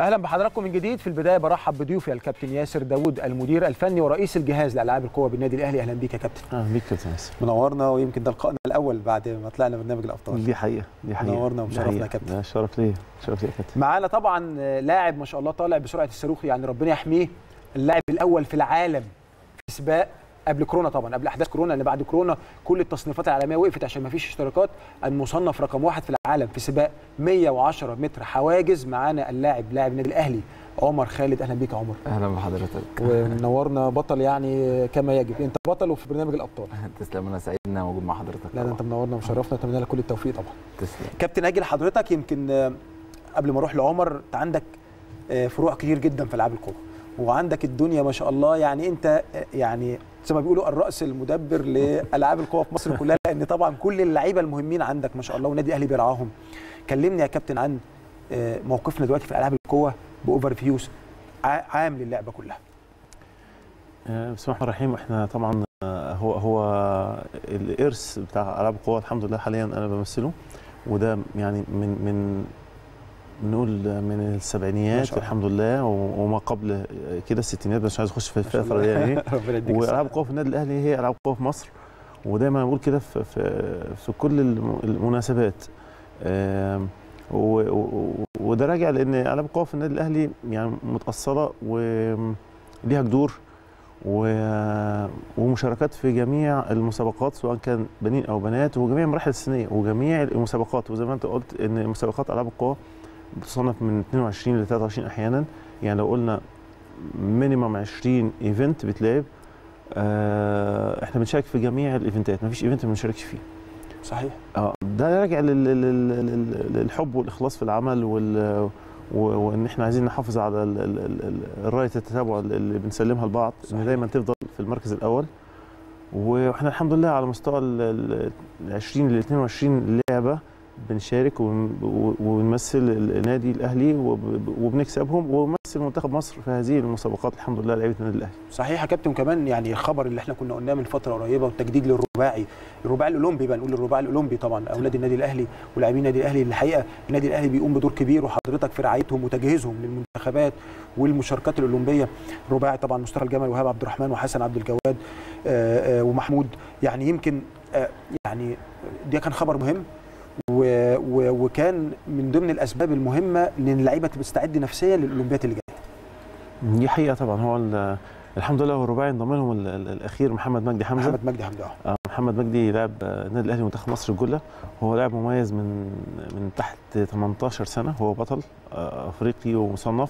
اهلا بحضراتكم من جديد في البدايه برحب بضيوفي الكابتن ياسر داوود المدير الفني ورئيس الجهاز لالعاب القوه بالنادي الاهلي اهلا بيك يا كابتن اهلا بيك كابتن ياسر منورنا ويمكن ده لقائنا الاول بعد ما طلعنا برنامج الابطال دي حقيقه دي حقيقه منورنا ومشرفنا يا كابتن ده شرف ليا شرف ليا يا كابتن معانا طبعا لاعب ما شاء الله طالع بسرعه الصاروخ يعني ربنا يحميه اللاعب الاول في العالم في سباق قبل كورونا طبعا قبل احداث كورونا اللي بعد كورونا كل التصنيفات العالميه وقفت عشان ما فيش اشتراكات المصنف رقم واحد في العالم في سباق 110 متر حواجز معانا اللاعب لاعب النادي الاهلي عمر خالد اهلا بيك يا عمر اهلا بحضرتك ومنورنا بطل يعني كما يجب انت بطل وفي برنامج الابطال تسلم انا سعيد ان انا موجود مع حضرتك لا ده انت منورنا ومشرفنا اتمنى لك كل التوفيق طبعا تسلم كابتن اجي لحضرتك يمكن قبل ما اروح لعمر انت عندك فروع كتير جدا في العاب القوه وعندك الدنيا ما شاء الله يعني انت يعني زي ما بيقولوا الراس المدبر لالعاب القوه في مصر كلها لان طبعا كل اللعيبه المهمين عندك ما شاء الله والنادي الاهلي بيرعاهم كلمني يا كابتن عن موقفنا دلوقتي في العاب القوه باوفر فيوز عام للعبه كلها بسم الله الرحمن الرحيم احنا طبعا هو هو الارث بتاع العاب القوه الحمد لله حاليا انا بمثله وده يعني من من نقول من السبعينيات الحمد لله وما قبل كده الستينات بس مش عايز اخش في الفتره دي يعني والعاب القوه في النادي الاهلي هي العاب القوه في مصر ودايما بقول كده في, في في كل المناسبات وده راجع لان العاب القوه في النادي الاهلي يعني متاصله وليها جذور ومشاركات في جميع المسابقات سواء كان بنين او بنات وجميع المراحل السنيه وجميع المسابقات وزي ما انت قلت ان مسابقات العاب القوه بتصنف من 22 ل 23 احيانا يعني لو قلنا مينيمم 20 ايفنت بتلعب آه احنا بنشارك في جميع الايفنتات مفيش ايفنت ما بنشاركش فيه صحيح اه ده راجع للحب والاخلاص في العمل وال وان احنا عايزين نحافظ على رايه التتابع اللي بنسلمها لبعض ان دايما تفضل في المركز الاول واحنا الحمد لله على مستوى ال 20 ل 22 لعبه بنشارك ونمثل النادي الاهلي وبنكسبهم ومثل منتخب مصر في هذه المسابقات الحمد لله لعيبه النادي الاهلي. صحيح يا كابتن كمان يعني الخبر اللي احنا كنا قلناه من فتره قريبه والتجديد للرباعي الرباعي الاولمبي بقى نقول الرباعي الاولمبي طبعا اولاد النادي الاهلي ولاعبين النادي الاهلي الحقيقه النادي الاهلي بيقوم بدور كبير وحضرتك في رعايتهم وتجهيزهم للمنتخبات والمشاركات الاولمبيه الرباعي طبعا مصطفى الجمل وهاب عبد الرحمن وحسن عبد الجواد آآ آآ ومحمود يعني يمكن يعني ده كان خبر مهم و و وكان من ضمن الاسباب المهمه ان اللعيبه تستعد نفسيا للاولمبياد اللي جايه. دي حقيقه طبعا هو الحمد لله هو الرباعي انضم لهم الاخير محمد مجدي حمزه محمد مجدي حمزه اه محمد مجدي لاعب النادي الاهلي منتخب مصر الجله هو لاعب مميز من من تحت 18 سنه هو بطل افريقي ومصنف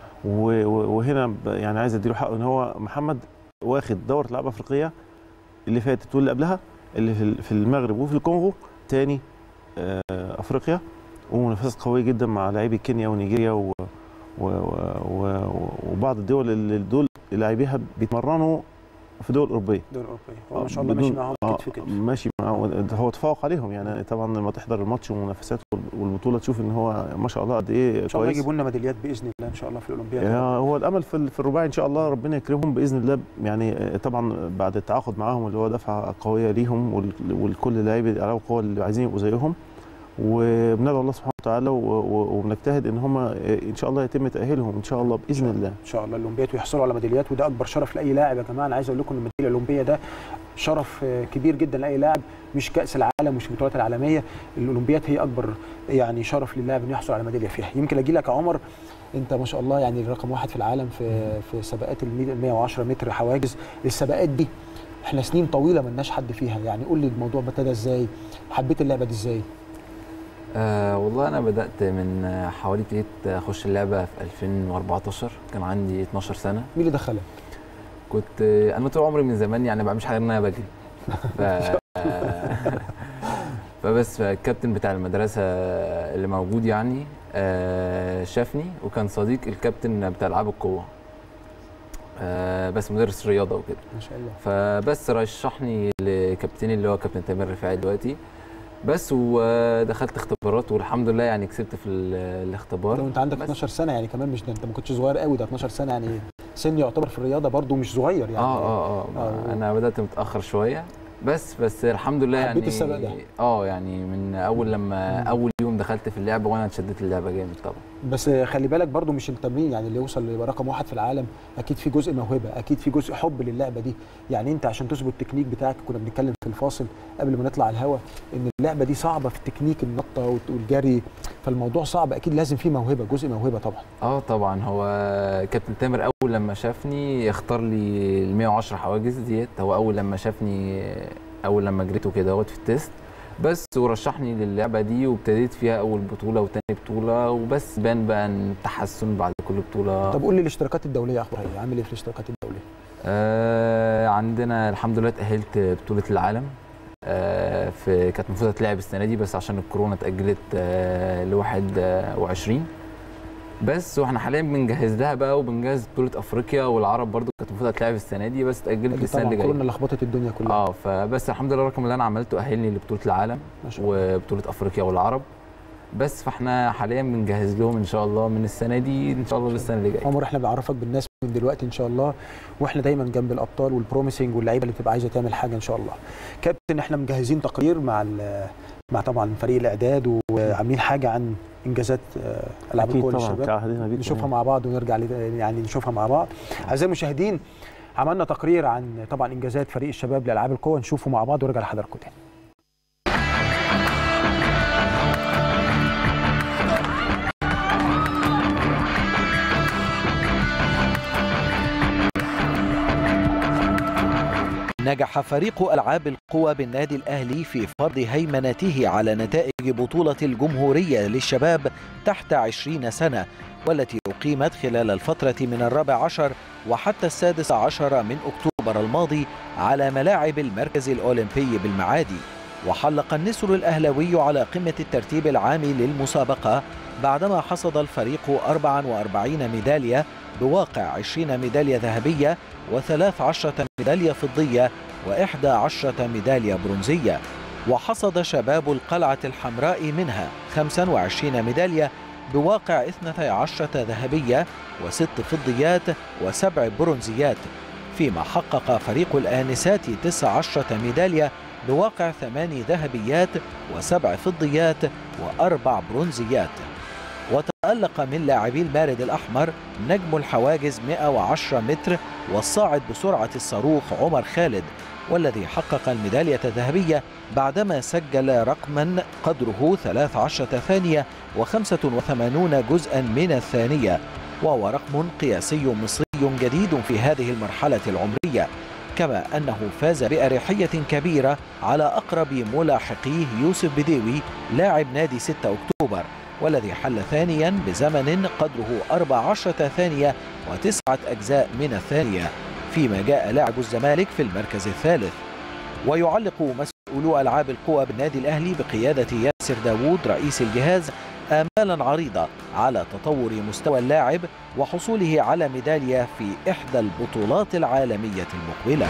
وهنا يعني عايز اديله حقه ان هو محمد واخد دوره العاب افريقيه اللي فاتت واللي قبلها اللي في المغرب وفي الكونغو تاني افريقيا ومنافسات قويه جدا مع لاعبي كينيا ونيجيريا و... و... و... وبعض الدول اللي دول لاعبيها بيتمرنوا في دول اوروبيه دول اوروبيه هو ما شاء الله ماشي معاهم كتف كتف ماشي معاهم هو تفوق عليهم يعني طبعا لما تحضر الماتش والمنافسات والبطوله تشوف ان هو ما شاء الله قد ايه ان شاء الله يجيبوا لنا ميداليات باذن الله ان شاء الله في الاولمبياد هو الامل في, في الرباعي ان شاء الله ربنا يكرمهم باذن الله يعني طبعا بعد التعاقد معاهم اللي هو دفعه قويه ليهم ولكل لاعبي العاب القوه اللي عايزين يبقوا زيهم وبندعو الله سبحانه وتعالى وبنجتهد ان هم ان شاء الله يتم تاهيلهم ان شاء الله باذن الله ان شاء الله الاولمبياد ويحصلوا على ميداليات وده اكبر شرف لاي لاعب يا جماعه انا عايز اقول لكم ان الميداليه الاولمبيه ده شرف كبير جدا لاي لاعب مش كاس العالم مش البطولات العالميه الاولمبياد هي اكبر يعني شرف للاعب انه يحصل على ميداليه فيها يمكن اجي لك يا عمر انت ما شاء الله يعني رقم واحد في العالم في في سباقات ال 110 متر حواجز السباقات دي احنا سنين طويله ما لناش حد فيها يعني قول لي الموضوع ابتدى ازاي حبيت اللعبه دي ازاي أه والله انا بدات من حوالي ابتديت اخش اللعبه في 2014 كان عندي 12 سنه مين اللي دخلك كنت انا طول عمري من زمان يعني ما بعملش حاجه ان انا بجري ف... فبس الكابتن بتاع المدرسه اللي موجود يعني أه شافني وكان صديق الكابتن بتاع العاب القوه أه بس مدرس رياضه وكده ما شاء الله فبس رشحني لكابتني اللي هو كابتن تامر رفاعي دلوقتي بس ودخلت اختبارات والحمد لله يعني كسبت في الاختبار لو انت عندك 12 سنه يعني كمان مش ده انت ما كنتش صغير قوي ده 12 سنه يعني سن يعتبر في الرياضه برده مش صغير يعني اه اه اه, آه انا بدات متاخر شويه بس بس الحمد لله يعني حبيت السباق ده اه يعني من اول لما اول يوم دخلت في اللعبه وانا اتشدت اللعبه جامد طبعا بس خلي بالك برضو مش التمرين يعني اللي يوصل ليبقى رقم واحد في العالم اكيد في جزء موهبه اكيد في جزء حب للعبه دي يعني انت عشان تظبط التكنيك بتاعك كنا بنتكلم في الفاصل قبل ما نطلع الهوا ان اللعبه دي صعبه في التكنيك النطه والت- والجري فالموضوع صعب اكيد لازم فيه موهبه جزء موهبه طبعا اه طبعا هو كابتن تامر اول لما شافني اختار لي ال 110 حواجز ديت هو اول لما شافني اول لما جريته كده اهوت في التيست بس ورشحني للعبه دي وابتديت فيها اول بطوله وتاني بطوله وبس بان بقى ان التحسن بعد كل بطوله طب قول لي الاشتراكات الدوليه اخبارها ايه عامل ايه في الاشتراكات الدوليه آه عندنا الحمد لله اتأهلت بطولة العالم آه في كانت المفروض هتلعب السنة دي بس عشان الكورونا اتأجلت آه ل 21 بس واحنا حاليا بنجهز لها بقى وبنجهز بطولة افريقيا والعرب برضو كانت المفروض هتلعب السنة دي بس اتأجلت أكيد للسنة طبعا اللي كورونا جاية لخبطت الدنيا كلها اه فبس الحمد لله الرقم اللي انا عملته اهلني لبطولة العالم ما شاء الله وبطولة افريقيا والعرب بس فاحنا حاليا بنجهز لهم ان شاء الله من السنة دي ان شاء الله للسنة اللي جاية عمر احنا بنعرفك بالناس من دلوقتي ان شاء الله واحنا دايما جنب الابطال والبروميسنج واللعيبه اللي بتبقى عايزه تعمل حاجه ان شاء الله كابتن احنا مجهزين تقرير مع ال- مع طبعا فريق الاعداد وعاملين حاجه عن انجازات آه، العاب اكيد القوى طبعا للشباب كعهدنا بيكم نشوفها يعني. مع بعض ونرجع ل- يعني نشوفها مع بعض اعزائي المشاهدين عملنا تقرير عن طبعا انجازات فريق الشباب لالعاب القوى نشوفه مع بعض ونرجع لحضراتكم تاني نجح فريق ألعاب القوى بالنادي الأهلي في فرض هيمنته على نتائج بطولة الجمهورية للشباب تحت عشرين سنة والتي أقيمت خلال الفترة من الرابع عشر وحتى السادس عشر من أكتوبر الماضي على ملاعب المركز الأولمبي بالمعادي وحلق النسر الأهلوي على قمة الترتيب العام للمسابقة بعدما حصد الفريق 44 ميدالية بواقع 20 ميدالية ذهبية وثلاث عشرة ميدالية فضية وإحدى عشرة ميدالية برونزية وحصد شباب القلعة الحمراء منها 25 ميدالية بواقع 12 ذهبية وست فضيات وسبع برونزيات فيما حقق فريق الآنسات 19 ميدالية بواقع ثمان ذهبيات وسبع فضيات وأربع برونزيات وتألق من لاعبي المارد الأحمر نجم الحواجز 110 متر والصاعد بسرعة الصاروخ عمر خالد والذي حقق الميدالية الذهبية بعدما سجل رقما قدره 13 ثانية و85 جزءا من الثانية وهو رقم قياسي مصري جديد في هذه المرحلة العمرية كما أنه فاز بأريحية كبيرة على أقرب ملاحقيه يوسف بديوي لاعب نادي 6 أكتوبر والذي حل ثانيا بزمن قدره 14 ثانية وتسعة أجزاء من الثانية فيما جاء لاعب الزمالك في المركز الثالث ويعلق مسؤولو ألعاب القوى بالنادي الأهلي بقيادة ياسر داوود رئيس الجهاز آمالا عريضة على تطور مستوى اللاعب وحصوله على ميدالية في إحدى البطولات العالمية المقبلة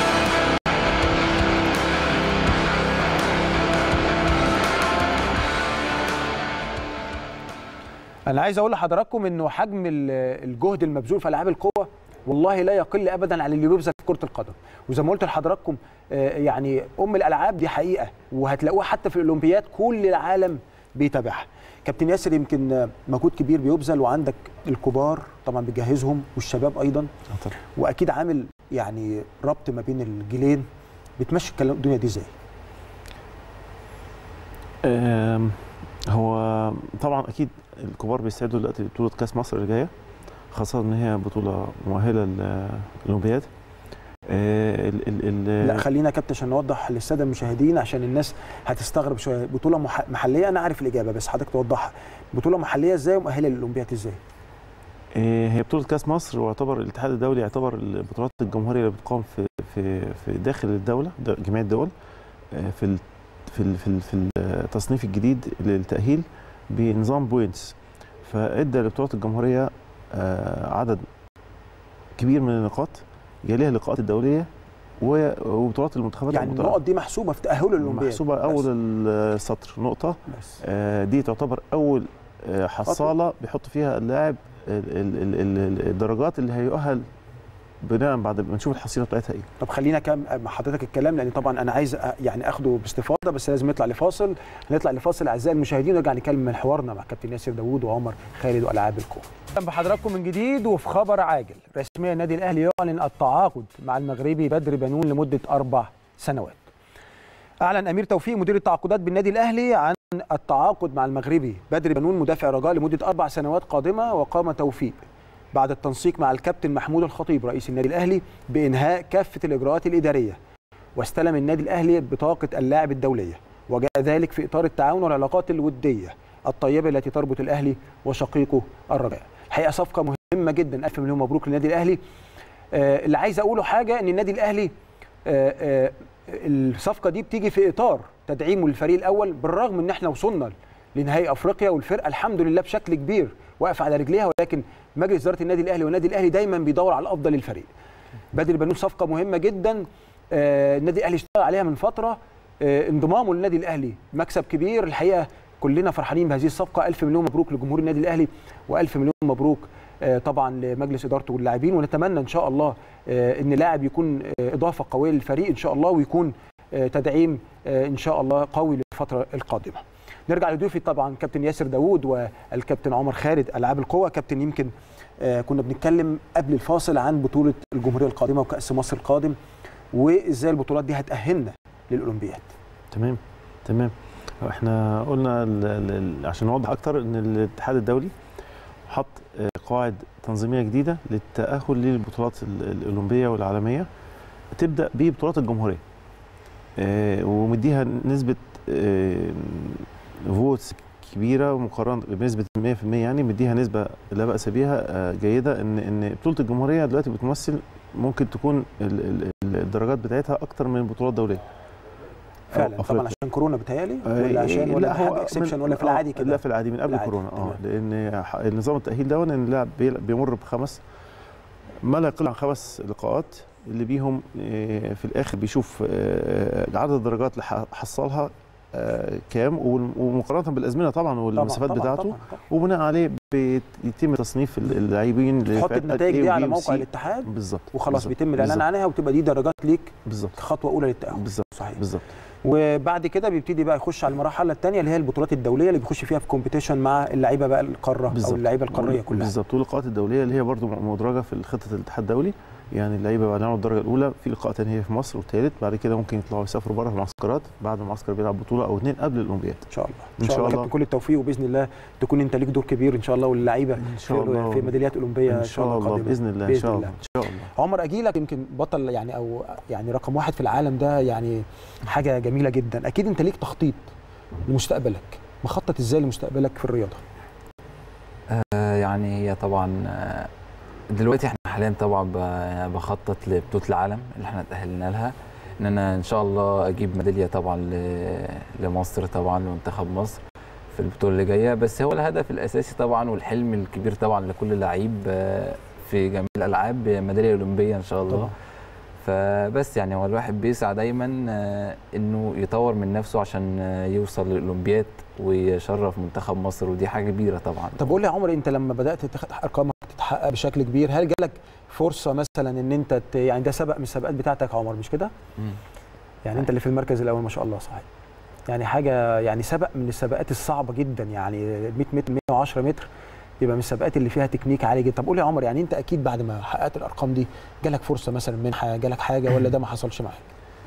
انا عايز اقول لحضراتكم انه حجم ال- الجهد المبذول في العاب القوه والله لا يقل ابدا عن اللي بيبذل في كره القدم وزي ما قلت لحضراتكم آه، يعني ام الالعاب دي حقيقه وهتلاقوها حتى في الاولمبياد كل العالم بيتابعها كابتن ياسر يمكن آه، مجهود كبير بيبذل وعندك الكبار طبعا بتجهزهم والشباب ايضا آه طبعاً. واكيد عامل يعني ربط ما بين الجيلين بتمشي الكلام- الدنيا دي ازاي آم، هو طبعا اكيد الكبار بيستعدوا دلوقتي لبطوله كاس مصر اللي جايه خاصه ان هي بطوله مؤهله للاولمبياد آه، ال- ال- ال- لا خلينا يا كابتن عشان نوضح للساده المشاهدين عشان الناس هتستغرب شويه بطوله مح- محليه انا عارف الاجابه بس حضرتك توضحها بطوله محليه ازاي ومؤهله للاولمبياد ازاي آه، هي بطوله كاس مصر واعتبر الاتحاد الدولي يعتبر البطولات الجمهوريه اللي بتقام في في في داخل الدوله د- جميع الدول آه، في ال- في ال- في ال- في التصنيف الجديد للتاهيل بنظام بوينتس فادى لبطولات الجمهوريه آه، عدد كبير من النقاط يليها اللقاءات الدوليه و- وبطولات المنتخبات يعني المطلقة. النقط دي محسوبه في تاهل للاولمبياد محسوبه اول السطر نقطه بس آه، دي تعتبر اول آه، حصاله بيحط فيها اللاعب ال- ال- ال- ال- الدرجات اللي هيؤهل بناء بعد ما نشوف الحصيله بتاعتها ايه طب خلينا كم مع حضرتك الكلام لان طبعا انا عايز أ- يعني اخده باستفاضه بس لازم نطلع لفاصل هنطلع لفاصل اعزائي المشاهدين ونرجع نكمل حوارنا مع كابتن ياسر داوود وعمر خالد والعاب الكوره. اهلا بحضراتكم من جديد وفي خبر عاجل رسميا النادي الاهلي يعلن التعاقد مع المغربي بدر بنون لمده اربع سنوات. اعلن امير توفيق مدير التعاقدات بالنادي الاهلي عن التعاقد مع المغربي بدر بنون مدافع رجاء لمده اربع سنوات قادمه وقام توفيق بعد التنسيق مع الكابتن محمود الخطيب رئيس النادي الاهلي بانهاء كافه الاجراءات الاداريه واستلم النادي الاهلي بطاقه اللاعب الدوليه وجاء ذلك في اطار التعاون والعلاقات الوديه الطيبه التي تربط الاهلي وشقيقه الرجاء الحقيقه صفقه مهمه جدا الف مليون مبروك للنادي الاهلي آه اللي عايز اقوله حاجه ان النادي الاهلي آه آه الصفقه دي بتيجي في اطار تدعيمه للفريق الاول بالرغم ان احنا وصلنا لنهائي افريقيا والفرقه الحمد لله بشكل كبير واقفه على رجليها ولكن مجلس اداره النادي الاهلي والنادي الاهلي دايما بيدور على الافضل للفريق بدر بنون صفقه مهمه جدا آه النادي الاهلي اشتغل عليها من فتره آه انضمامه للنادي الاهلي مكسب كبير الحقيقه كلنا فرحانين بهذه الصفقه الف مليون مبروك لجمهور النادي الاهلي والف مليون مبروك آه طبعا لمجلس ادارته واللاعبين ونتمنى ان شاء الله آه ان لاعب يكون آه اضافه قويه للفريق ان شاء الله ويكون آه تدعيم آه ان شاء الله قوي للفتره القادمه نرجع لضيوفي طبعا كابتن ياسر داوود والكابتن عمر خالد العاب القوه كابتن يمكن آه كنا بنتكلم قبل الفاصل عن بطوله الجمهوريه القادمه وكاس مصر القادم وازاي البطولات دي هتاهلنا للاولمبياد تمام تمام احنا قلنا ال ال عشان نوضح اكتر ان الاتحاد الدولي حط آه، قواعد تنظيميه جديده للتاهل للبطولات ال- الاولمبيه والعالميه تبدا ببطولات الجمهوريه آه، ومديها نسبه فوتس كبيره مقارنه بنسبه 100% يعني مديها نسبه لا باس بها آه، جيده ان ان بطوله الجمهوريه دلوقتي بتمثل ممكن تكون ال- ال- الدرجات بتاعتها اكتر من بطولات دوليه أو فعلا طبعا أفريقيا. عشان كورونا بتهيألي آه، ولا عشان ولا لا، هو اكسبشن من- ولا في آه، العادي كده لا في العادي من قبل العادي، كورونا اه تمام. لان ح- نظام التاهيل ده ان اللاعب بي- بيمر بخمس ما لا يقل عن خمس لقاءات اللي بيهم آه، في الاخر بيشوف آه، عدد الدرجات اللي ح- حصلها آه، كام وال- ومقارنه بالازمنه طبعا والمسافات طبعاً، بتاعته طبعاً، طبعاً. وبناء عليه بيتم تصنيف ال- اللاعبين تحط لفئات النتائج A دي و B على و موقع C. الاتحاد بالظبط وخلاص بالظبط، بيتم الاعلان بالظبط، عنها وتبقى دي درجات ليك بالظبط خطوه اولى للتاهل بالظبط صحيح بالظبط وبعد كده بيبتدي بقى يخش على المرحله الثانيه اللي هي البطولات الدوليه اللي بيخش فيها في كومبيتيشن مع اللعيبه بقى القاره او بالظبط. اللعيبه القاريه كلها بالظبط واللقاءات الدوليه اللي هي برضو مدرجه في خطه الاتحاد الدولي يعني اللعيبه بعد ما يعملوا الدرجه الاولى في لقاء تاني هي في مصر والثالث بعد كده ممكن يطلعوا يسافروا بره في معسكرات بعد المعسكر بيلعب بطوله او اثنين قبل الاولمبياد ان شاء الله إن شاء الله. كابتن كل التوفيق وباذن الله تكون انت ليك دور كبير ان شاء الله واللعيبه ان شاء في, الله في ميداليات اولمبيه ان شاء الله قادمة. باذن الله ان بإذن شاء الله. الله ان شاء الله عمر اجي لك يمكن بطل يعني او يعني رقم واحد في العالم ده يعني حاجه جميله جدا اكيد انت ليك تخطيط لمستقبلك مخطط ازاي لمستقبلك في الرياضه آه، يعني هي طبعا آه، دلوقتي احنا حاليا طبعا ب- بخطط لبطوله العالم اللي احنا تاهلنا لها ان انا ان شاء الله اجيب ميداليه طبعا ل- لمصر طبعا لمنتخب مصر في البطوله اللي جايه بس هو الهدف الاساسي طبعا والحلم الكبير طبعا لكل لعيب آه، في جميع الالعاب ميداليه اولمبيه ان شاء الله طبعا. فبس يعني هو الواحد بيسعى دايما آه، انه يطور من نفسه عشان آه، يوصل للاولمبياد ويشرف منتخب مصر ودي حاجه كبيره طبعا طب قول لي يا عمر انت لما بدات تاخد ارقامك تتحقق بشكل كبير هل جالك فرصه مثلا ان انت ت... يعني ده سبق من السباقات بتاعتك يا عمر مش كده مم. يعني انت اللي في المركز الاول ما شاء الله صحيح يعني حاجه يعني سبق من السباقات الصعبه جدا يعني 100 متر 110 متر يبقى من السباقات اللي فيها تكنيك عالي جدا طب قول لي يا عمر يعني انت اكيد بعد ما حققت الارقام دي جالك فرصه مثلا منحه جالك حاجه ولا ده ما حصلش معاك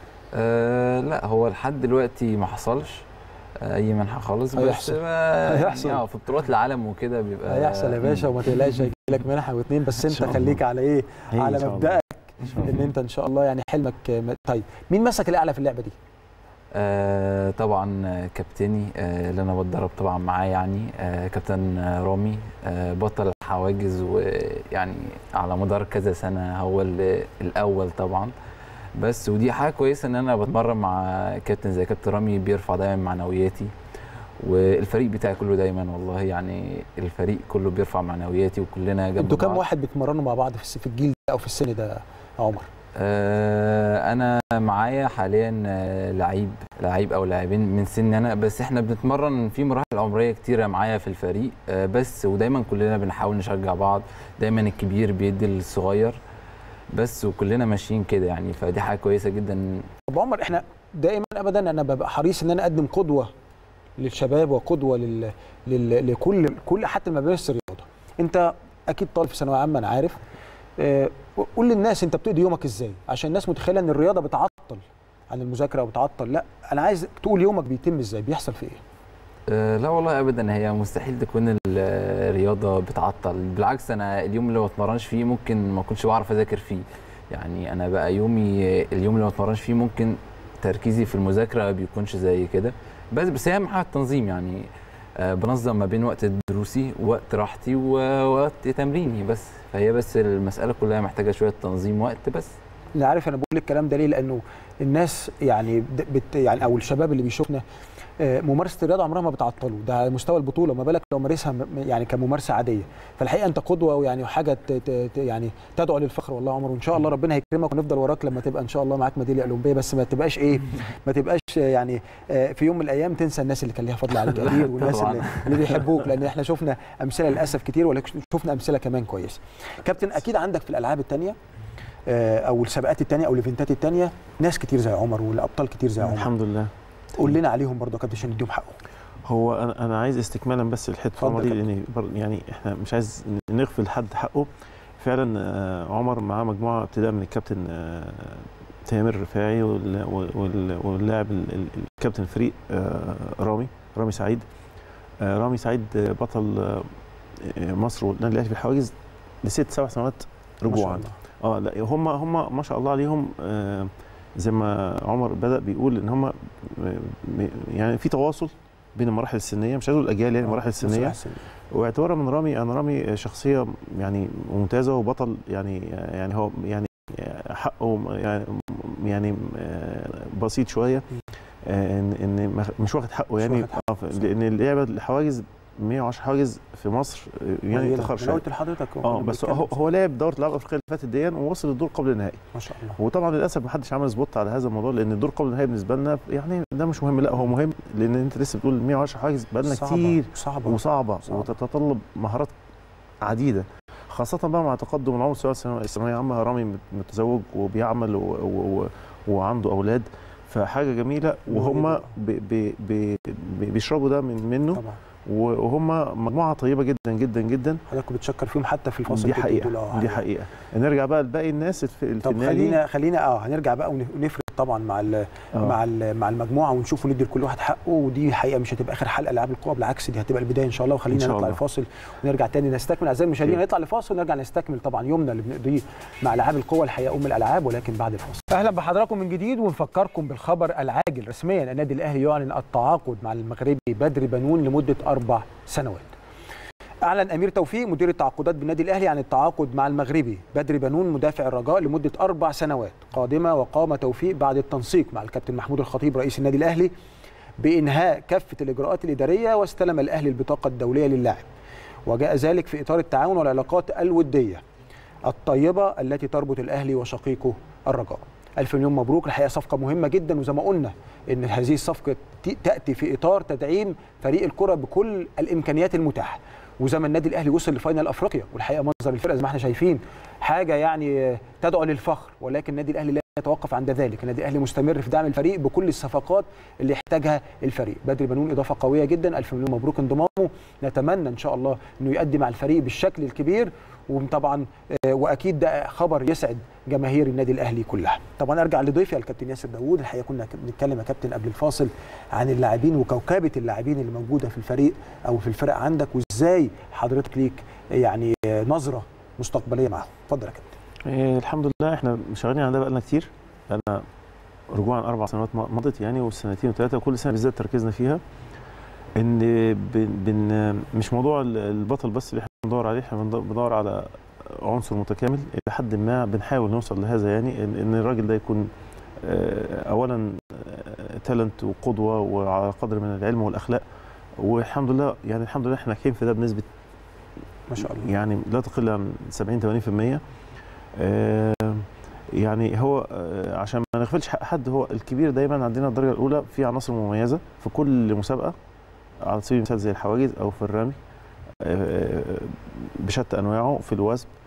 أه لا هو لحد دلوقتي ما حصلش آه، اي منحه خالص بس هيحصل. ما- هيحصل. يعني اه في بطولات العالم وكده بيبقى هيحصل يا باشا وما تقلقش هيجي لك منحه واثنين بس إن انت شاء خليك الله. على ايه هي إن على شاء الله. مبدأك ان شاء ان الله انت ان شاء الله يعني حلمك م- طيب مين مسك الاعلى في اللعبه دي آه طبعا آه، كابتني آه اللي انا بتدرب طبعا معاه يعني آه كابتن آه، رامي آه بطل الحواجز ويعني على مدار كذا سنه هو ال- الاول طبعا بس ودي حاجه كويسه ان انا بتمرن مع كابتن زي كابتن رامي بيرفع دايما معنوياتي والفريق بتاعي كله دايما والله يعني الفريق كله بيرفع معنوياتي وكلنا جنب انتوا كام بعض. واحد بتمرنوا مع بعض في الس- في الجيل ده او في السن ده يا عمر آه، انا معايا حاليا آه، لعيب لعيب او لاعبين من سني انا بس احنا بنتمرن في مراحل عمريه كتيره معايا في الفريق آه، بس ودايما كلنا بنحاول نشجع بعض دايما الكبير بيدي الصغير بس وكلنا ماشيين كده يعني فدي حاجه كويسه جدا طب عمر احنا دائما ابدا انا ببقى حريص ان انا اقدم قدوه للشباب وقدوه لل... لل... لكل كل حتى ما بيمارس الرياضه انت اكيد طالب في ثانويه عامه انا عارف آه، قول للناس انت بتقضي يومك ازاي عشان الناس متخيله ان الرياضه بتعطل عن المذاكره او بتعطل لا انا عايز تقول يومك بيتم ازاي بيحصل في ايه أه لا والله ابدا هي مستحيل تكون ال- الرياضه بتعطل بالعكس انا اليوم اللي ما اتمرنش فيه ممكن ما اكونش بعرف اذاكر فيه يعني انا بقى يومي اليوم اللي ما اتمرنش فيه ممكن تركيزي في المذاكره ما بيكونش زي كده بس بس هي اهم حاجه التنظيم يعني أه بنظم ما بين وقت دروسي ووقت راحتي ووقت تمريني بس فهي بس المساله كلها محتاجه شويه تنظيم وقت بس انا عارف انا بقول الكلام ده ليه لانه الناس يعني بت بت- يعني او الشباب اللي بيشوفنا آه، ممارسه الرياضه عمرها ما بتعطله ده على مستوى البطوله ما بالك لو مارسها م- يعني كممارسه عاديه فالحقيقه انت قدوه ويعني حاجه ت- ت- ت- يعني تدعو للفخر والله يا عمر وان شاء الله ربنا هيكرمك ونفضل وراك لما تبقى ان شاء الله معاك ميداليه اولمبيه بس ما تبقاش ايه ما تبقاش يعني آه، في يوم من الايام تنسى الناس اللي كان ليها فضل عليك كتير والناس طبعاً. اللي, اللي بيحبوك لان احنا شفنا امثله للاسف كتير ولكن شفنا امثله كمان كويسه كابتن اكيد عندك في الالعاب الثانيه او السباقات الثانيه او الايفنتات الثانيه ناس كتير زي عمر والابطال كتير زي عمر الحمد لله قول لنا عليهم برضه يا كابتن عشان نديهم حقهم هو انا انا عايز استكمالا بس الحته اتفضل عمر دي يا لان بر- يعني احنا مش عايز نغفل حد حقه فعلا آه، عمر معاه مجموعه ابتداء من الكابتن آه، تامر الرفاعي وال- وال- واللاعب ال- ال- الكابتن الفريق آه، رامي رامي سعيد آه، رامي سعيد آه، بطل آه، آه، مصر والنادي الاهلي في الحواجز لست سبع سنوات ما شاء رجوعا الله. اه لا هم هم ما شاء الله عليهم آه، زي ما عمر بدا بيقول ان هم يعني في تواصل بين المراحل السنيه مش عايز اقول الاجيال يعني المراحل السنيه مصلحة السنية. واعتبارا من رامي انا رامي شخصيه يعني ممتازه وبطل يعني يعني هو يعني حقه يعني يعني بسيط شويه ان ان ما- مش واخد حقه مش يعني واخد حقه، آه، ف- صح. لان اللعبه الحواجز 110 حواجز في مصر يعني قليلة. اتاخر ما انا شويه قلت لحضرتك اه كنا بس بنتكلم. هو هو لعب دوره الالعاب الافريقيه اللي فاتت دي ووصل للدور قبل النهائي ما شاء الله وطبعا للاسف ما حدش عمل سبوت على هذا الموضوع لان الدور قبل النهائي بالنسبه لنا يعني ده مش مهم لا هو مهم لان انت لسه بتقول 110 حاجز بقالنا صعبة، كتير صعبة وصعبه صعبة. وتتطلب مهارات عديده خاصة بقى مع تقدم العمر سواء الثانوية الثانوية عامة رامي مت- متزوج وبيعمل و... و... و... وعنده أولاد فحاجة جميلة وهم موهبة. ب... ب... ب... ب... بيشربوا ده من منه طبعا وهم مجموعة طيبة جدا جدا جدا حضرتك بتشكر فيهم حتى في الفاصل دي كنت حقيقة بتقول اه دي حقيقة نرجع بقى لباقي الناس في, في طب النادي خلينا خلينا اه هنرجع بقى ون- ونفرق طبعا مع ال آه. مع ال مع المجموعه ونشوف وندي لكل واحد حقه ودي حقيقه مش هتبقى اخر حلقه العاب القوى بالعكس دي هتبقى البدايه ان شاء الله إن وخلينا شاء نطلع الله. لفاصل ونرجع تاني نستكمل اعزائي المشاهدين أوكي. نطلع لفاصل ونرجع نستكمل طبعا يومنا اللي بنقضيه مع العاب القوى الحقيقه ام الالعاب ولكن بعد الفاصل اهلا بحضراتكم من جديد ونفكركم بالخبر العاجل رسميا النادي الاهلي يعلن التعاقد مع المغربي بدر بنون لمده اربع سنوات اعلن امير توفيق مدير التعاقدات بالنادي الاهلي عن التعاقد مع المغربي بدر بنون مدافع الرجاء لمده اربع سنوات قادمه وقام توفيق بعد التنسيق مع الكابتن محمود الخطيب رئيس النادي الاهلي بانهاء كافه الاجراءات الاداريه واستلم الاهلي البطاقه الدوليه للاعب وجاء ذلك في اطار التعاون والعلاقات الوديه الطيبه التي تربط الاهلي وشقيقه الرجاء ألف مليون مبروك الحقيقة صفقة مهمة جدا وزي ما قلنا إن هذه الصفقة ت- تأتي في إطار تدعيم فريق الكرة بكل الإمكانيات المتاحة وزي ما النادي الأهلي وصل لفاينل أفريقيا والحقيقة منظر الفرقة زي ما احنا شايفين حاجة يعني تدعو للفخر ولكن النادي الأهلي لا يتوقف عند ذلك النادي الأهلي مستمر في دعم الفريق بكل الصفقات اللي يحتاجها الفريق بدري بنون إضافة قوية جدا ألف مليون مبروك انضمامه نتمنى إن شاء الله إنه يؤدي مع الفريق بالشكل الكبير وطبعا آه، واكيد ده خبر يسعد جماهير النادي الاهلي كلها طبعا ارجع لضيفي الكابتن ياسر داوود الحقيقه كنا بنتكلم يا كابتن قبل الفاصل عن اللاعبين وكوكبه اللاعبين اللي موجوده في الفريق او في الفرق عندك وازاي حضرتك ليك يعني آه، نظره مستقبليه معاهم اتفضل يا كابتن إيه الحمد لله احنا شغالين على ده بقالنا كتير بقالنا رجوعا اربع سنوات م- مضت يعني والسنتين وثلاثه وكل سنه بالذات تركيزنا فيها ان بن بن مش موضوع ال- البطل بس اللي احنا بندور عليه احنا بندور- بندور على عنصر متكامل الى حد ما بنحاول نوصل لهذا يعني ان إن الراجل ده يكون آه، اولا تالنت وقدوه وعلى قدر من العلم والاخلاق والحمد لله يعني الحمد لله احنا ناجحين في ده بنسبه ما شاء الله يعني لا تقل عن 70 80% آه، يعني هو آه، عشان ما نغفلش حق حد هو الكبير دايما عندنا الدرجه الاولى في عناصر مميزه في كل مسابقه على سبيل المثال زي الحواجز او في الرمي آه، بشتى انواعه في الوثب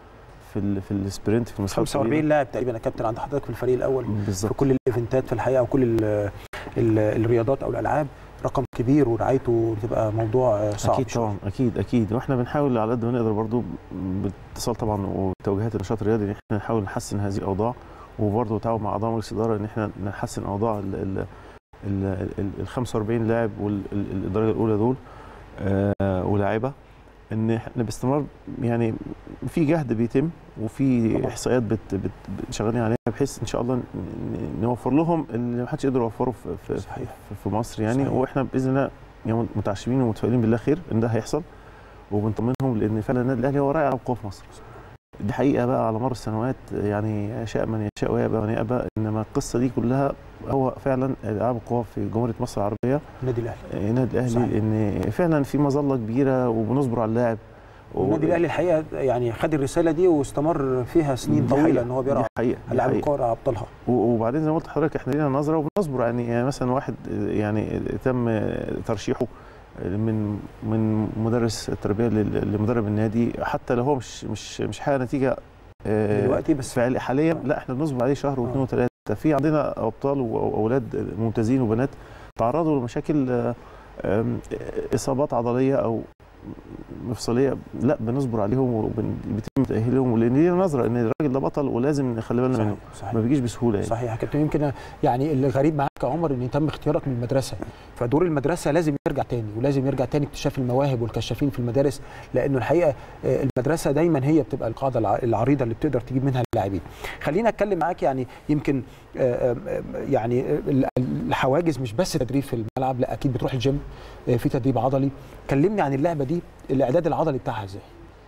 في ال في السبرنت في المسافات 45 لاعب تقريبا يا كابتن عند حضرتك في الفريق الاول في بالظبط كل الايفنتات في الحقيقه وكل ال ال الرياضات او الالعاب رقم كبير ورعايته بتبقى موضوع آه، صعب اكيد شوية. طبعا اكيد اكيد واحنا بنحاول على قد ما نقدر برضو باتصال طبعا وتوجيهات النشاط الرياضي ان احنا نحاول نحسن هذه الاوضاع وبرضه تعاون مع اعضاء مجلس الاداره ان احنا نحسن اوضاع ال ال ال ال- ال 45 لاعب والدرجه الاولى دول آه ولاعيبه ان احنا باستمرار يعني في جهد بيتم وفي طبعاً. احصائيات بت بت بت- شغالين عليها بحيث ان شاء الله ن- ن- نوفر لهم اللي ما حدش يقدر يوفره في في, صحيح. في, في مصر يعني صحيح. واحنا باذن الله يعني متعشمين ومتفائلين بالله خير ان ده هيحصل وبنطمنهم لان فعلا النادي الاهلي هو رائع القوه في مصر دي حقيقه بقى على مر السنوات يعني يشاء من يشاء ويأبى من يأبى انما القصه دي كلها هو فعلا العاب القوى في جمهوريه مصر العربيه النادي الاهلي النادي الاهلي صحيح. ان فعلا في مظله كبيره وبنصبر على اللاعب والنادي الاهلي الحقيقه يعني خد الرساله دي واستمر فيها سنين دي طويله حقيقة. ان هو دي بيرعى حقيقه دي العاب حقيقة. الكوره ابطالها و- وبعدين زي ما قلت لحضرتك احنا لينا نظره وبنصبر يعني, يعني مثلا واحد يعني تم ترشيحه من من مدرس التربيه لل- لمدرب النادي حتى لو هو مش مش مش حاجه نتيجه آه، دلوقتي بس فعلي حاليا لا احنا بنصبر عليه شهر واثنين آه. وثلاثه في عندنا ابطال واولاد ممتازين وبنات تعرضوا لمشاكل آه، آم، اصابات عضليه او مفصليه لا بنصبر عليهم وبيتم تاهيلهم لان لينا نظره ان الراجل ده بطل ولازم نخلي بالنا منه صحيح صحيح ما بيجيش بسهوله يعني صحيح يا كابتن يمكن يعني اللي غريب معاك يا عمر ان تم اختيارك من المدرسه فدور المدرسه لازم يرجع تاني ولازم يرجع تاني اكتشاف المواهب والكشافين في المدارس لانه الحقيقه آه، المدرسه دايما هي بتبقى القاعده الع- العريضه اللي بتقدر تجيب منها اللاعبين خلينا اتكلم معاك يعني يمكن آه، آه، يعني ال- الحواجز مش بس تدريب في الملعب لا اكيد بتروح الجيم آه، في تدريب عضلي كلمني عن اللعبه دي الاعداد العضلي بتاعها ازاي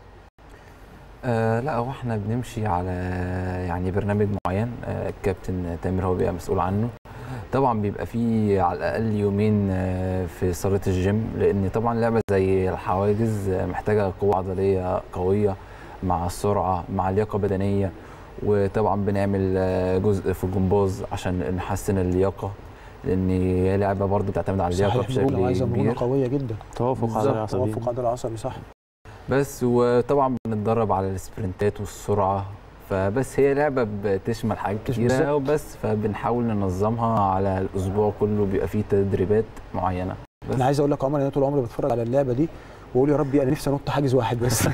آه لا هو احنا بنمشي على يعني برنامج معين آه الكابتن تامر هو بيبقى مسؤول عنه طبعا بيبقى فيه على الاقل يومين آه في صاله الجيم لان طبعا لعبه زي الحواجز آه، محتاجه قوه عضليه قويه مع السرعه مع لياقه بدنيه وطبعا بنعمل آه، جزء في الجمباز عشان نحسن اللياقه لان هي لعبه برضه بتعتمد على اللياقه صحيح مرونة، بشكل عايزه مرونه كبير قويه جدا توافق على بالظبط، العصبيين توافق عضلي عصبي صح بس وطبعا بنتدرب على السبرنتات والسرعه فبس هي لعبه بتشمل حاجات مش كتيره بالظبط. وبس فبنحاول ننظمها على الاسبوع كله بيبقى فيه تدريبات معينه بس انا عايز اقول لك يا عمر انا طول عمري بتفرج على اللعبه دي واقول يا ربي انا نفسي انط حاجز واحد بس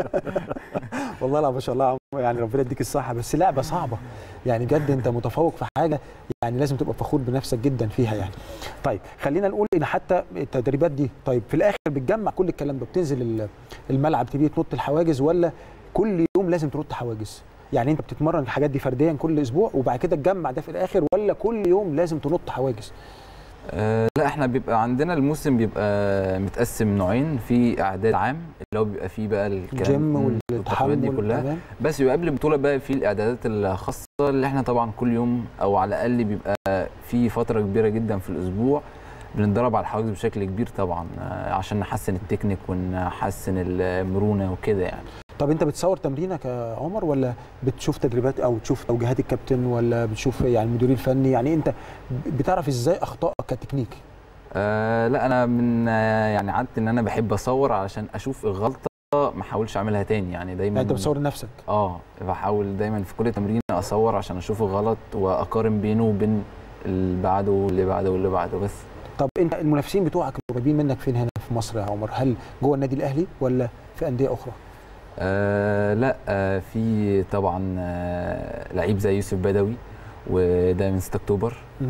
والله لا ما شاء الله يا عمر يعني ربنا يديك الصحه بس لعبه صعبه يعني بجد انت متفوق في حاجه يعني لازم تبقى فخور بنفسك جدا فيها يعني طيب خلينا نقول ان حتى التدريبات دي طيب في الاخر بتجمع كل الكلام ده بتنزل ال- الملعب تبتدي تنط الحواجز ولا كل يوم لازم تنط حواجز يعني انت بتتمرن الحاجات دي فرديا كل اسبوع وبعد كده تجمع ده في الاخر ولا كل يوم لازم تنط حواجز آه لا احنا بيبقى عندنا الموسم بيبقى متقسم نوعين في اعداد عام اللي هو بيبقى فيه بقى الكلام الجيم والتقويات دي والتحمل كلها تمام بس يبقى قبل البطوله بقى في الاعدادات الخاصه اللي احنا طبعا كل يوم او على الاقل بيبقى في فتره كبيره جدا في الاسبوع بنتدرب على الحواجز بشكل كبير طبعا آه، عشان نحسن التكنيك ونحسن المرونه وكده يعني طب انت بتصور تمرينك يا عمر ولا بتشوف تدريبات او تشوف توجيهات الكابتن ولا بتشوف يعني المدير الفني يعني انت بتعرف ازاي اخطائك كتكنيك أه لا انا من آه، يعني عادتي ان انا بحب اصور علشان اشوف الغلطه ما احاولش اعملها تاني يعني دايما يعني انت بتصور لنفسك اه بحاول دايما في كل تمرين اصور عشان اشوف الغلط واقارن بينه وبين اللي بعده واللي بعده واللي بعده بس طب انت المنافسين بتوعك قريبين منك فين هنا في مصر يا عمر هل جوه النادي الاهلي ولا في انديه اخرى آه لا آه في طبعا آه لعيب زي يوسف بدوي وده من 6 اكتوبر مم.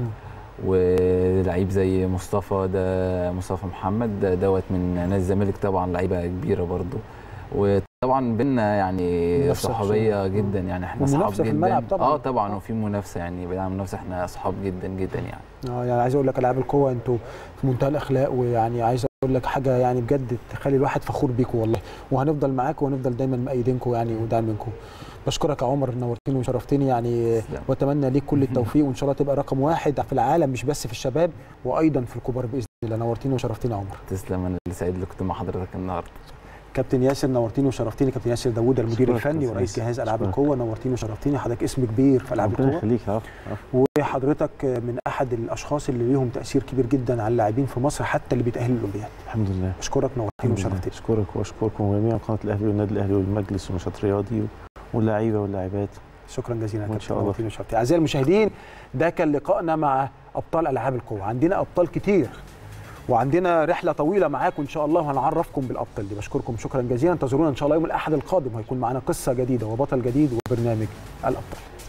ولعيب زي مصطفى ده مصطفى محمد ده دوت من نادي الزمالك طبعا لعيبه كبيره برضو وطبعا بينا يعني منافسة صحوبيه بصراحة. جدا يعني احنا اصحاب ومنافسة في جدا الملعب طبعاً. اه طبعا آه. وفي منافسه يعني بعيد عن المنافسه احنا اصحاب جدا جدا يعني اه يعني عايز اقول لك العاب القوه انتوا في منتهى الاخلاق ويعني عايز اقول لك حاجه يعني بجد تخلي الواحد فخور بيكم والله وهنفضل معاكم ونفضل دايما مأيدينكم يعني وداعمينكم بشكرك يا عمر نورتني وشرفتني يعني تسلم. واتمنى ليك كل التوفيق وان شاء الله تبقى رقم واحد في العالم مش بس في الشباب وايضا في الكبار باذن الله نورتني وشرفتني يا عمر تسلم انا اللي سعيد اللي كنت مع حضرتك النهارده كابتن ياسر نورتني وشرفتني كابتن ياسر داوود المدير أشكرك الفني كابتن ورئيس ياسر. جهاز العاب أشكرك. القوه نورتني وشرفتني حضرتك اسم كبير في العاب ربنا القوه يخليك عفو عفو. وحضرتك من احد الاشخاص اللي ليهم تاثير كبير جدا على اللاعبين في مصر حتى اللي بيتاهلوا الاولمبياد الحمد لله اشكرك نورتني الحمد لله. وشرفتني اشكرك واشكركم جميعا قناه الاهلي والنادي الاهلي والمجلس والنشاط الرياضي واللعيبه واللاعبات شكرا جزيلا يا وإن كابتن شاء الله. نورتينا وشرفتينا. اعزائي المشاهدين ده كان لقائنا مع ابطال العاب القوه عندنا ابطال كتير وعندنا رحله طويله معاكم ان شاء الله وهنعرفكم بالابطال دي بشكركم شكرا جزيلا انتظرونا ان شاء الله يوم الاحد القادم هيكون معانا قصه جديده وبطل جديد وبرنامج الابطال